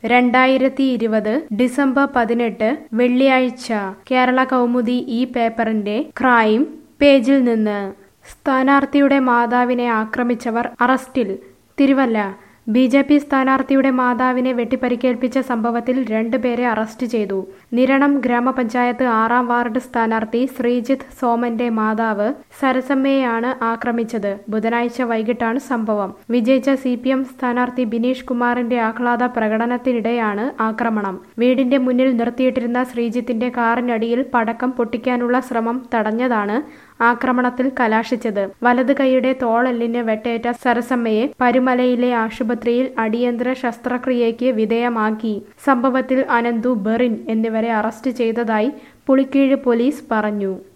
രണ്ടായിരത്തി ഇരുപത് ഡിസംബർ പതിനെട്ട് വെള്ളിയാഴ്ച കേരള കൗമുദി ഈ പേപ്പറിന്റെ ക്രൈം പേജിൽ നിന്ന് സ്ഥാനാർത്ഥിയുടെ മാതാവിനെ ആക്രമിച്ചവർ അറസ്റ്റിൽ തിരുവല്ല ബി ജെ പി സ്ഥാനാർത്ഥിയുടെ മാതാവിനെ വെട്ടിപ്പരിക്കേൽപ്പിച്ച സംഭവത്തിൽ രണ്ടുപേരെ അറസ്റ്റ് ചെയ്തു നിരണം ഗ്രാമപഞ്ചായത്ത് ആറാം വാർഡ് സ്ഥാനാർത്ഥി ശ്രീജിത്ത് സോമന്റെ മാതാവ് സരസമ്മയെയാണ് ആക്രമിച്ചത് ബുധനാഴ്ച വൈകിട്ടാണ് സംഭവം വിജയിച്ച സി പി എം സ്ഥാനാർത്ഥി ബിനീഷ് കുമാറിന്റെ ആഹ്ലാദ പ്രകടനത്തിനിടെയാണ് ആക്രമണം വീടിന്റെ മുന്നിൽ നിർത്തിയിട്ടിരുന്ന ശ്രീജിത്തിന്റെ കാറിനടിയിൽ പടക്കം പൊട്ടിക്കാനുള്ള ശ്രമം തടഞ്ഞതാണ് ആക്രമണത്തിൽ കലാശിച്ചത് വലത് കൈയുടെ തോളെല്ലിന് വെട്ടേറ്റ സരസമ്മയെ പരുമലയിലെ ആശുപത്രിയിൽ അടിയന്തര ശസ്ത്രക്രിയയ്ക്ക് വിധേയമാക്കി സംഭവത്തിൽ അനന്തു ബെറിൻ എന്നിവരെ അറസ്റ്റ് ചെയ്തതായി പുളിക്കീഴ് പോലീസ് പറഞ്ഞു